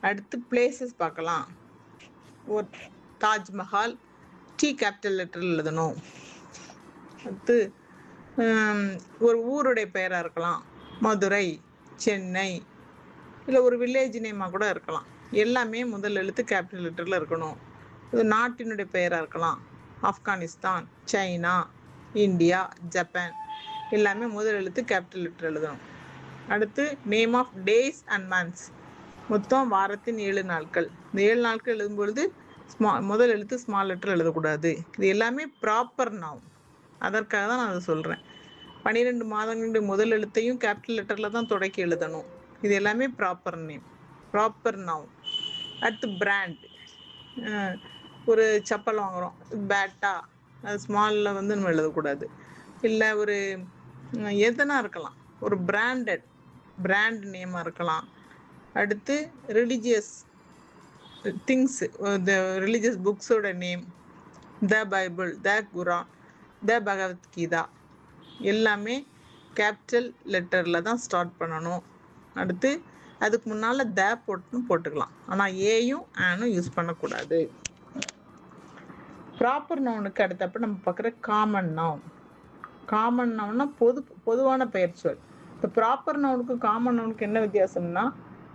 அடுத்து பிளேசஸ் பார்க்கலாம் ஒரு தாஜ்மஹால் டி கேபிட்டல் லெட்டரில் எழுதணும் அடுத்து ஹம், ஒரு ஊருடைய பெயராக இருக்கலாம் மதுரை சென்னை இல்லை ஒரு வில்லேஜ் நேமாக கூட இருக்கலாம் எல்லாமே முதல் எழுத்து கேபிட்டல் லெட்டரில் இருக்கணும் இது நாட்டினுடைய பெயராக இருக்கலாம் ஆப்கானிஸ்தான் சைனா இந்தியா ஜப்பான் எல்லாமே முதல் எழுத்து கேபிட்டல் லெட்டர் எழுதணும் அடுத்து name of days and months மொத்தம் வாரத்தின் ஏழு நாட்கள் இந்த ஏழு நாட்கள் எழுதும் பொழுது ஸ்மா முதல் எழுத்து ஸ்மால் லெட்டர் எழுதக்கூடாது இது எல்லாமே ப்ராப்பர் நவுன் அதற்காக தான் நான் அதை சொல்கிறேன் பன்னிரெண்டு மாதங்களுடைய முதல் எழுத்தையும் கேபிட்டல் லெட்டரில் தான் தொடக்கி எழுதணும் இது எல்லாமே ப்ராப்பர் நேம் ப்ராப்பர் நவுன் அடுத்து பிராண்ட் ஒரு செப்பல் வாங்குகிறோம் பேட்டா அது ஸ்மாலில் வந்து நம்ம எழுதக்கூடாது இல்லை ஒரு உம், எதுனா இருக்கலாம் ஒரு பிராண்டட் பிராண்ட் நேமாக இருக்கலாம் அடுத்து ரிலிஜியஸ் திங்ஸ் த ரிலீஜியஸ் புக்ஸோட name the Bible the Quran the Bhagavad Gita எல்லாமே கேபிட்டல் லெட்டரில் தான் ஸ்டார்ட் பண்ணணும் அடுத்து அதுக்கு முன்னால் த போட்டுன்னு போட்டுக்கலாம் ஆனால் ஏயும் ஆனும் யூஸ் பண்ணக்கூடாது ப்ராப்பர் நவுனுக்கு அடுத்தப்ப நம்ம பார்க்குற காமன் நவுன் காமன் நவுன்னா பொது பொதுவான பெயர் சொல் இப்போ ப்ராப்பர் நவுனுக்கும் காமன் நவுனுக்கு என்ன வித்தியாசம்னா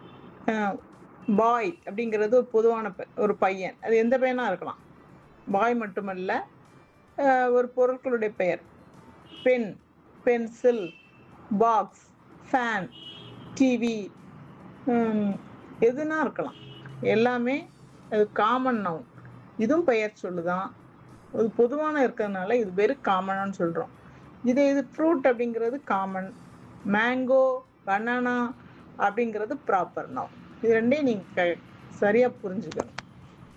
பாய் அப்படிங்கிறது ஒரு பொதுவான பெ- ஒரு பையன் அது எந்த பையனா இருக்கலாம் பாய் மட்டுமல்ல அஹ், ஒரு பொருட்களுடைய பெயர் pen pencil box fan TV எதுனா இருக்கலாம் எல்லாமே அது காமன் நவுன் இதுவும் பெயர் சொல்லுதான் அது பொதுவான இருக்கிறதுனால இது பேர் காமனான்னு சொல்கிறோம் இதே இது ஃப்ரூட் அப்படிங்கிறது காமன் மேங்கோ பனானா அப்படிங்கிறது ப்ராப்பர் நவுன் இது ரெண்டையும் நீங்கள் சரியாக புரிஞ்சுக்கணும்